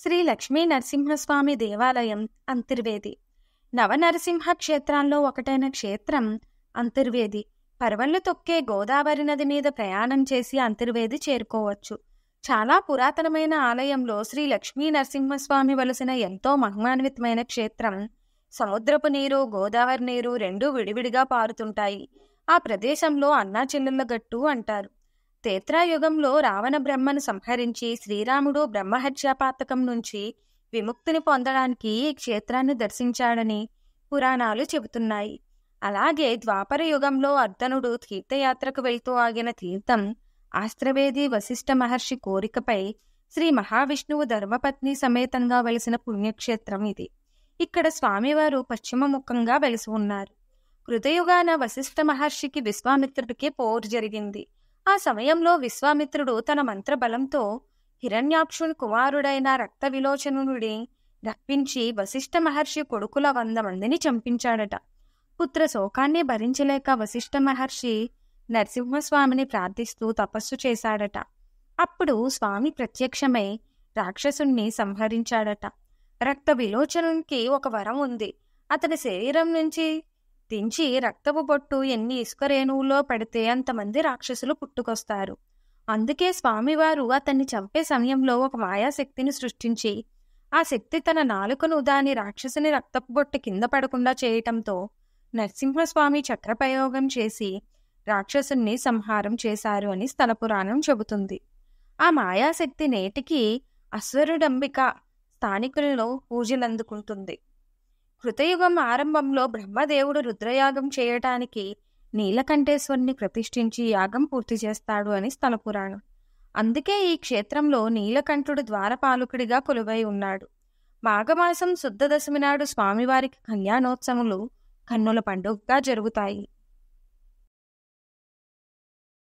శ్రీ లక్ష్మీ నరసింహస్వామి దేవాలయం అంతర్వేది నవనరసింహ క్షేత్రాల్లో ఒకటైన క్షేత్రం అంతర్వేది పర్వళ్ళు తొక్కే గోదావరి నది మీద ప్రయాణం చేసి అంతర్వేది చేరుకోవచ్చు చాలా పురాతనమైన ఆలయంలో శ్రీ లక్ష్మీ నరసింహస్వామి వలసిన ఎంతో మహిమాన్వితమైన క్షేత్రం సముద్రపు నీరు గోదావరి నీరు రెండూ విడివిడిగా పారుతుంటాయి ఆ ప్రదేశంలో అన్నా చెల్లెళ్ళ గట్టు అంటారు తేత్రాయుగంలో రావణ బ్రహ్మను సంహరించి శ్రీరాముడు బ్రహ్మహత్యాపాతకం నుంచి విముక్తిని పొందడానికి ఈ క్షేత్రాన్ని దర్శించాడని పురాణాలు చెబుతున్నాయి అలాగే ద్వాపర యుగంలో అర్ధనుడు తీర్థయాత్రకు వెళ్తూ ఆగిన తీర్థం ఆస్త్రవేది వశిష్ఠ మహర్షి కోరికపై శ్రీ మహావిష్ణువు ధర్మపత్ని సమేతంగా వెలిసిన పుణ్యక్షేత్రం ఇది ఇక్కడ స్వామివారు పశ్చిమముఖంగా వెలిసి ఉన్నారు కృతయుగాన వశిష్ఠ మహర్షికి విశ్వామిత్రుడికి పోరు జరిగింది ఆ సమయంలో విశ్వామిత్రుడు తన మంత్రబలంతో హిరణ్యాక్షుని కుమారుడైన రక్త విలోచనుడి రప్పించి వశిష్ఠ మహర్షి కొడుకుల వంద మందిని చంపించాడట పుత్ర శోకాన్ని భరించలేక వశిష్ఠ మహర్షి నరసింహస్వామిని ప్రార్థిస్తూ తపస్సు చేశాడట అప్పుడు స్వామి ప్రత్యక్షమై రాక్షసుణ్ణి సంహరించాడట రక్త విలోచనునికి ఒక వరం ఉంది అతని శరీరం నుంచి దించి రక్తపు బొట్టు ఎన్ని ఇసుక రేణువులో పడితే అంతమంది రాక్షసులు పుట్టుకొస్తారు అందుకే స్వామివారు అతన్ని చంపే సమయంలో ఒక మాయాశక్తిని సృష్టించి ఆ శక్తి తన నాలుకను దాని రాక్షసుని రక్తపు బొట్టు కింద పడకుండా చేయటంతో నరసింహస్వామి చక్రప్రయోగం చేసి రాక్షసుని సంహారం చేశారు అని స్థల పురాణం చెబుతుంది ఆ మాయాశక్తి నేటికి అశ్వరుడంబిక స్థానికులలో పూజలందుకుంటుంది కృతయుగం ఆరంభంలో బ్రహ్మదేవుడు రుద్రయాగం చేయటానికి నీలకంఠేశ్వరుని ప్రతిష్ఠించి యాగం పూర్తి చేస్తాడు అని స్థల పురాణం అందుకే ఈ క్షేత్రంలో నీలకంఠుడు ద్వారపాలకుడిగా కొలువై ఉన్నాడు మాఘమాసం శుద్ధ దశమి నాడు స్వామివారికి కళ్యాణోత్సవములు కన్నుల పండుగగా జరుగుతాయి